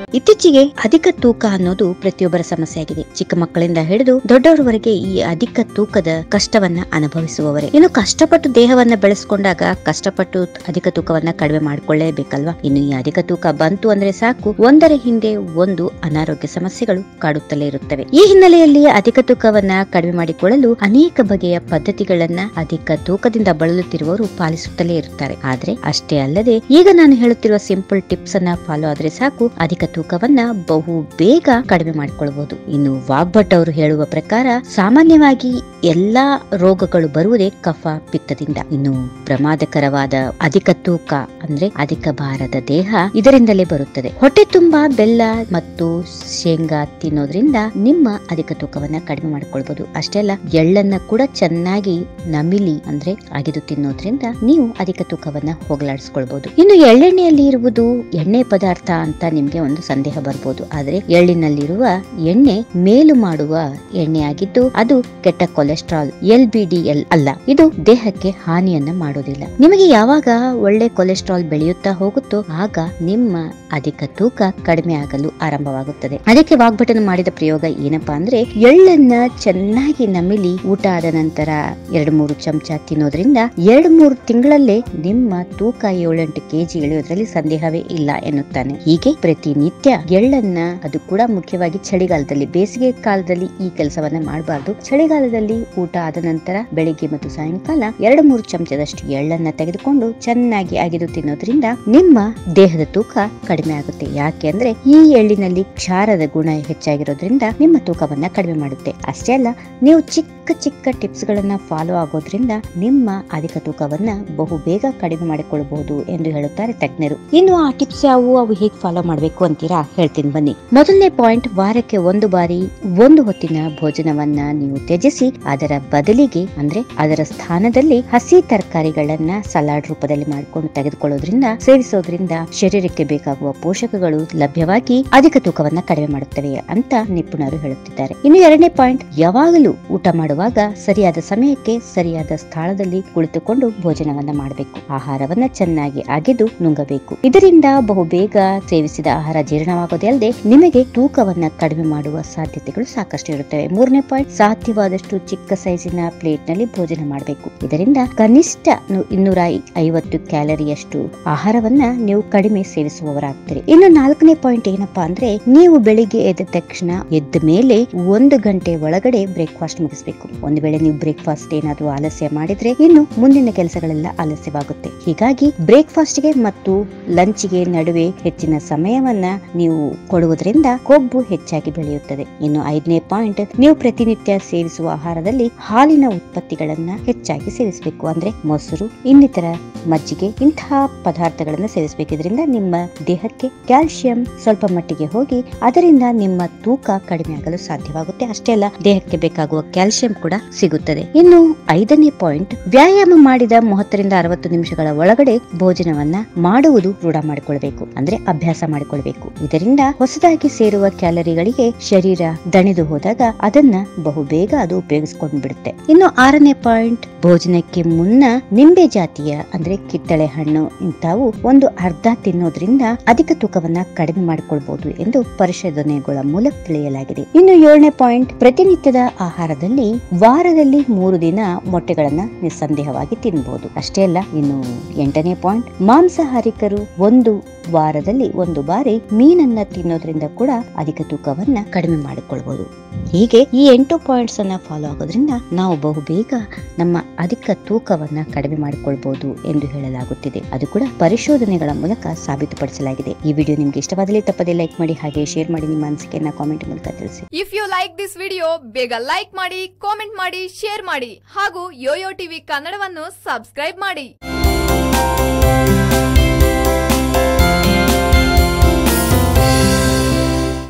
ಇತ್ತೀಚೆಗೆ ಅಧಿಕ ತೂಕ ಅನ್ನೋದು ಪ್ರತಿಯೊಬ್ಬರ ಸಮಸ್ಯೆ ಆಗಿದೆ ಚಿಕ್ಕ ಮಕ್ಕಳಿಂದ ಹಿಡಿದು ದೊಡ್ಡವರವರೆಗೆ ಈ ಅಧಿಕ ತೂಕದ ಕಷ್ಟವನ್ನ ಅನುಭವಿಸುವವರೇ ಇನ್ನು ಕಷ್ಟಪಟ್ಟು ದೇಹವನ್ನ ಬೆಳೆಸ್ಕೊಂಡಾಗ ಕಷ್ಟಪಟ್ಟು ಅಧಿಕ ತೂಕವನ್ನ ಕಡಿಮೆ ಮಾಡ್ಕೊಳ್ಳೇಬೇಕಲ್ವಾ ಇನ್ನು ಈ ಅಧಿಕ ತೂಕ ಬಂತು ಅಂದ್ರೆ ಸಾಕು ಒಂದರ ಹಿಂದೆ ಒಂದು ಅನಾರೋಗ್ಯ ಸಮಸ್ಯೆಗಳು ಕಾಡುತ್ತಲೇ ಇರುತ್ತವೆ ಈ ಹಿನ್ನೆಲೆಯಲ್ಲಿ ಅಧಿಕ ತೂಕವನ್ನ ಕಡಿಮೆ ಮಾಡಿಕೊಳ್ಳಲು ಅನೇಕ ಬಗೆಯ ಪದ್ಧತಿಗಳನ್ನ ಅಧಿಕ ತೂಕದಿಂದ ಬಳಲುತ್ತಿರುವವರು ಪಾಲಿಸುತ್ತಲೇ ಇರುತ್ತಾರೆ ಆದ್ರೆ ಅಷ್ಟೇ ಅಲ್ಲದೆ ಈಗ ನಾನು ಹೇಳುತ್ತಿರುವ ಸಿಂಪಲ್ ಟಿಪ್ಸ್ ಅನ್ನ ಫಾಲೋ ಆದ್ರೆ ಸಾಕು ಅಧಿಕ ತೂಕವನ್ನ ಬಹು ಬೇಗ ಕಡಿಮೆ ಮಾಡಿಕೊಳ್ಳಬಹುದು ಇನ್ನು ವಾಗ್ಭಟ್ ಅವರು ಹೇಳುವ ಪ್ರಕಾರ ಸಾಮಾನ್ಯವಾಗಿ ಎಲ್ಲಾ ರೋಗಗಳು ಬರುವುದೇ ಕಫ ಪಿತ್ತದಿಂದ ಇನ್ನು ಪ್ರಮಾದಕರವಾದ ಅಧಿಕ ತೂಕ ಅಂದ್ರೆ ಅಧಿಕ ಭಾರದ ದೇಹ ಇದರಿಂದಲೇ ಬರುತ್ತದೆ ಹೊಟ್ಟೆ ತುಂಬಾ ಬೆಲ್ಲ ಮತ್ತು ಶೇಂಗಾ ತಿನ್ನೋದ್ರಿಂದ ನಿಮ್ಮ ಅಧಿಕ ತೂಕವನ್ನ ಕಡಿಮೆ ಮಾಡ್ಕೊಳ್ಬಹುದು ಅಷ್ಟೇ ಅಲ್ಲ ಎಳ್ಳನ್ನ ಕೂಡ ಚೆನ್ನಾಗಿ ನಮಿಲಿ ಅಂದ್ರೆ ಅಗೆದು ತಿನ್ನೋದ್ರಿಂದ ನೀವು ಅಧಿಕ ತೂಕವನ್ನ ಹೋಗಲಾಡಿಸ್ಕೊಳ್ಬಹುದು ಇನ್ನು ಎಳ್ಳೆಣ್ಣೆಯಲ್ಲಿ ಇರುವುದು ಎಣ್ಣೆ ಪದಾರ್ಥ ಅಂತ ನಿಮ್ಗೆ ಒಂದು ಸಂದೇಹ ಬರ್ಬೋದು ಆದ್ರೆ ಎಳ್ಳಿನಲ್ಲಿರುವ ಎಣ್ಣೆ ಮೇಲು ಮಾಡುವ ಎಣ್ಣೆ ಆಗಿದ್ದು ಅದು ಕೆಟ್ಟ cholesterol L B D L ಅಲ್ಲ ಇದು ದೇಹಕ್ಕೆ ಹಾನಿಯನ್ನ ಮಾಡೋದಿಲ್ಲ ನಿಮಗೆ ಯಾವಾಗ ಒಳ್ಳೆ ಕೊಲೆಸ್ಟ್ರಾಲ್ ಬೆಳೆಯುತ್ತಾ ಹೋಗುತ್ತೋ ಆಗ ನಿಮ್ಮ ಅಧಿಕ ತೂಕ ಕಡಿಮೆ ಆಗಲು ಆರಂಭವಾಗುತ್ತದೆ ಅದಕ್ಕೆ ವಾಗ್ಭಟನ ಮಾಡಿದ ಪ್ರಯೋಗ ಏನಪ್ಪಾ ಅಂದ್ರೆ ಎಳ್ಳನ್ನ ಚೆನ್ನಾಗಿ ನಮಿಲಿ ಊಟ ಆದ ನಂತರ ಎರಡು ಮೂರು ಚಮಚ ತಿನ್ನೋದ್ರಿಂದ ಎರಡು ಮೂರು ತಿಂಗಳಲ್ಲೇ ನಿಮ್ಮ ತೂಕ ಏಳೆಂಟು ಕೆಜಿ ಇಳಿಯೋದ್ರಲ್ಲಿ ಸಂದೇಹವೇ ಇಲ್ಲ ಎನ್ನುತ್ತಾನೆ ಹೀಗೆ ಪ್ರತಿನಿತ್ಯ ಎಳ್ಳನ್ನ ಅದು ಕೂಡ ಮುಖ್ಯವಾಗಿ ಚಳಿಗಾಲದಲ್ಲಿ ಬೇಸಿಗೆ ಕಾಲದಲ್ಲಿ ಈ ಕೆಲಸವನ್ನ ಮಾಡಬಾರ್ದು ಚಳಿಗಾಲದಲ್ಲಿ ಊಟ ಆದ ನಂತರ ಬೆಳಿಗ್ಗೆ ಮತ್ತು ಸಾಯಂಕಾಲ ಎರಡು ಮೂರು ಚಮಚದಷ್ಟು ಎಳ್ಳನ್ನ ತೆಗೆದುಕೊಂಡು ಚೆನ್ನಾಗಿ ಅಗೆದು ತಿನ್ನೋದ್ರಿಂದ ನಿಮ್ಮ ದೇಹದ ತೂಕ ಕಡಿಮೆ ಆಗುತ್ತೆ ಯಾಕೆ ಅಂದ್ರೆ ಈ ಎಳ್ಳಿನಲ್ಲಿ ಕ್ಷಾರದ ಗುಣ ಹೆಚ್ಚಾಗಿರೋದ್ರಿಂದ ನಿಮ್ಮ ತೂಕವನ್ನ ಕಡಿಮೆ ಮಾಡುತ್ತೆ ಅಷ್ಟೇ ಅಲ್ಲ ನೀವು ಚಿಕ್ಕ ಚಿಕ್ಕ ಟಿಪ್ಸ್ ಗಳನ್ನ ಫಾಲೋ ಆಗೋದ್ರಿಂದ ನಿಮ್ಮ ಅಧಿಕ ತೂಕವನ್ನ ಬಹು ಬೇಗ ಕಡಿಮೆ ಮಾಡಿಕೊಳ್ಳಬಹುದು ಎಂದು ಹೇಳುತ್ತಾರೆ ತಜ್ಞರು ಇನ್ನು ಆ ಟಿಪ್ಸ್ ಯಾವುವು ಅವು ಹೇಗೆ ಫಾಲೋ ಮಾಡಬೇಕು ಅಂತೀರಾ ಹೇಳ್ತೀನಿ ಬನ್ನಿ ಮೊದಲನೇ ಪಾಯಿಂಟ್ ವಾರಕ್ಕೆ ಒಂದು ಬಾರಿ ಒಂದು ಹೊತ್ತಿನ ಭೋಜನವನ್ನ ನೀವು ತ್ಯಜಿಸಿ ಅದರ ಬದಲಿಗೆ ಅಂದ್ರೆ ಅದರ ಸ್ಥಾನದಲ್ಲಿ ಹಸಿ ತರಕಾರಿಗಳನ್ನ ಸಲಾಡ್ ರೂಪದಲ್ಲಿ ಮಾಡಿಕೊಂಡು ತೆಗೆದುಕೊಳ್ಳೋದ್ರಿಂದ ಸೇವಿಸೋದ್ರಿಂದ ಶರೀರಕ್ಕೆ ಬೇಕಾಗುವ ಪೋಷಕಗಳು ಲಭ್ಯವಾಗಿ ಅಧಿಕ ತೂಕವನ್ನ ಕಡಿಮೆ ಮಾಡುತ್ತವೆ ಅಂತ ನಿಪುಣರು ಹೇಳುತ್ತಿದ್ದಾರೆ ಇನ್ನು ಎರಡನೇ ಪಾಯಿಂಟ್ ಯಾವಾಗಲೂ ಊಟ ಮಾಡುವಾಗ ಸರಿಯಾದ ಸಮಯಕ್ಕೆ ಸರಿಯಾದ ಸ್ಥಳದಲ್ಲಿ ಕುಳಿತುಕೊಂಡು ಭೋಜನವನ್ನ ಮಾಡಬೇಕು ಆಹಾರವನ್ನ ಚೆನ್ನಾಗಿ ಅಗೆದು ನುಂಗಬೇಕು ಇದರಿಂದ ಬಹು ಬೇಗ ಸೇವಿಸಿದ ಆಹಾರ ಜೀರ್ಣವಾಗೋದೇ ಅಲ್ಲದೆ ನಿಮಗೆ ತೂಕವನ್ನ ಕಡಿಮೆ ಮಾಡುವ ಸಾಧ್ಯತೆಗಳು ಸಾಕಷ್ಟು ಇರುತ್ತವೆ ಮೂರನೇ ಪಾಯಿಂಟ್ ಸಾಧ್ಯವಾದಷ್ಟು ಚಿಕ್ಕ ಸೈಜಿನ ಪ್ಲೇಟ್ ನಲ್ಲಿ ಭೋಜನ ಮಾಡಬೇಕು ಇದರಿಂದ ಕನಿಷ್ಠ ನು- ಇನ್ನೂರ ಐ- ಐವತ್ತು ಕ್ಯಾಲರಿಯಷ್ಟು ಆಹಾರವನ್ನ ನೀವು ಕಡಿಮೆ ಸೇವಿಸುವವರಾಗ್ತೀರಿ ಇನ್ನು ನಾಲ್ಕನೇ ಪಾಯಿಂಟ್ ಏನಪ್ಪಾ ಅಂದ್ರೆ ನೀವು ಬೆಳಿಗ್ಗೆ ಎದ್ದ ತಕ್ಷಣ ಎದ್ದ ಮೇಲೆ ಒಂದು ಗಂಟೆ ಒಳಗಡೆ ಬ್ರೇಕ್ಫಾಸ್ಟ್ ಮುಗಿಸ್ಬೇಕು ಒಂದು ವೇಳೆ ನೀವು ಬ್ರೇಕ್ಫಾಸ್ಟ್ ಏನಾದ್ರೂ ಆಲಸ್ಯ ಮಾಡಿದ್ರೆ ಇನ್ನು ಮುಂದಿನ ಕೆಲಸಗಳೆಲ್ಲ ಆಲಸ್ಯವಾಗುತ್ತೆ ಹೀಗಾಗಿ ಬ್ರೇಕ್ಫಾಸ್ಟ್ ಗೆ ಮತ್ತು ಲಂಚ್ ಗೆ ನಡುವೆ ಹೆಚ್ಚಿನ ಸಮಯವನ್ನ ನೀವು ಕೊಡುವುದರಿಂದ ಕೊಬ್ಬು ಹೆಚ್ಚಾಗಿ ಬೆಳೆಯುತ್ತದೆ ಇನ್ನು ಐದನೇ ಪಾಯಿಂಟ್ ನೀವು ಪ್ರತಿನಿತ್ಯ ಸೇವಿಸುವ ಆಹಾರದಲ್ಲಿ ಹಾಲಿನ ಉತ್ಪತ್ತಿಗಳನ್ನ ಹೆಚ್ಚಾಗಿ ಸೇವಿಸಬೇಕು ಅಂದ್ರೆ ಮೊಸರು ಇನ್ನಿತರ ಮಜ್ಜಿಗೆ ಇಂತಹ ಪದಾರ್ಥಗಳನ್ನ ಸೇವಿಸಬೇಕು ಇದರಿಂದ ನಿಮ್ಮ ದೇಹಕ್ಕೆ ಕ್ಯಾಲ್ಸಿಯಂ ಸ್ವಲ್ಪ ಮಟ್ಟಿಗೆ ಹೋಗಿ ಅದರಿಂದ ನಿಮ್ಮ ತೂಕ ಕಡಿಮೆ ಆಗಲು ಸಾಧ್ಯವಾಗುತ್ತೆ ಅಷ್ಟೇ ಅಲ್ಲ ದೇಹಕ್ಕೆ ಬೇಕಾಗುವ ಕ್ಯಾಲ್ಸಿಯಂ ಕೂಡ ಸಿಗುತ್ತದೆ ಇನ್ನು ಐದನೇ ಪಾಯಿಂಟ್ ವ್ಯಾಯಾಮ ಮಾಡಿದ ಮೂವತ್ತರಿಂದ ಅರವತ್ತು ನಿಮಿಷಗಳ ಒಳಗಡೆ ಭೋಜನವನ್ನ ಮಾಡುವುದು ರೂಢ ಮಾಡಿಕೊಳ್ಬೇಕು ಅಂದ್ರೆ ಅಭ್ಯಾಸ ಮಾಡಿಕೊಳ್ಬೇಕು ಇದರಿಂದ ಹೊಸದಾಗಿ ಸೇರುವ ಕ್ಯಾಲರಿಗಳಿಗೆ ಶರೀರ ದಣಿದು ಹೋದಾಗ ಅದನ್ನ ಬಹು ಬೇಗ ಅದು ಉಪಯೋಗಿಸಿಕೊಂಡು ಬಿಡುತ್ತೆ ಇನ್ನು ಆರನೇ ಪಾಯಿಂಟ್ ಭೋಜನಕ್ಕೆ ಮುನ್ನ ನಿಂಬೆ ಜಾತಿಯ ಅಂದ್ರೆ ಕಿತ್ತಳೆ ಹಣ್ಣು ಇಂಥವು ಒಂದು ಅರ್ಧ ತಿನ್ನೋದ್ರಿಂದ ಅಧಿಕ ತೂಕವನ್ನ ಕಡಿಮೆ ಮಾಡಿಕೊಳ್ಬಹುದು ಎಂದು ಪರಿಶೋಧನೆಗಳ ಮೂಲಕ ತಿಳಿಯಲಾಗಿದೆ ಇನ್ನು ಏಳನೇ ಪಾಯಿಂಟ್ ಪ್ರತಿನಿತ್ಯದ ಆಹಾರದಲ್ಲಿ ವಾರದಲ್ಲಿ ಮೂರು ದಿನ ಮೊಟ್ಟೆಗಳನ್ನ ನಿಸ್ಸಂದೇಹವಾಗಿ ತಿನ್ನಬಹುದು ಅಷ್ಟೇ ಅಲ್ಲ ಇನ್ನು ಎಂಟನೇ ಪಾಯಿಂಟ್ ಮಾಂಸಾಹಾರಿಕರು ಒಂದು ವಾರದಲ್ಲಿ ಒಂದು ಬಾರಿ ಮೀನನ್ನ ತಿನ್ನೋದ್ರಿಂದ ಕೂಡ ಅಧಿಕ ತೂಕವನ್ನ ಕಡಿಮೆ ಮಾಡಿಕೊಳ್ಬಹುದು ಹೀಗೆ ಈ ಎಂಟು ಪಾಯಿಂಟ್ಸ್ ಅನ್ನ ಫಾಲೋ ಆಗೋದ್ರಿಂದ ನಾವು ಬಹು ಬೇಗ ನಮ್ಮ ಅಧಿಕ ತೂಕವನ್ನ ಕಡಿಮೆ ಮಾಡಿಕೊಳ್ಬಹುದು ಎಂದು ಹೇಳಲಾಗುತ್ತಿದೆ ಅದು ಕೂಡ ಪರಿಶೋಧನೆಗಳ ಮೂಲಕ ಸಾಬೀತುಪಡಿಸಲಾಗಿದೆ ಈ ವಿಡಿಯೋ ನಿಮ್ಗೆ ಇಷ್ಟವಾದಲ್ಲಿ ತಪ್ಪದೇ ಲೈಕ್ ಮಾಡಿ ಹಾಗೆ ಶೇರ್ ಮಾಡಿ ನಿಮ್ಮ ಅನಿಸಿಕೆಯನ್ನ ಕಾಮೆಂಟ್ ಮೂಲಕ ತಿಳಿಸಿ if you like this video ಬೇಗ ಲೈಕ್ ಮಾಡಿ ಕಾಮೆಂಟ್ ಮಾಡಿ ಶೇರ್ ಮಾಡಿ ಹಾಗೂ ಯೋಯೋ ಟಿವಿ ಕನ್ನಡವನ್ನು ಸಬ್ಸ್ಕ್ರೈಬ್ ಮಾಡಿ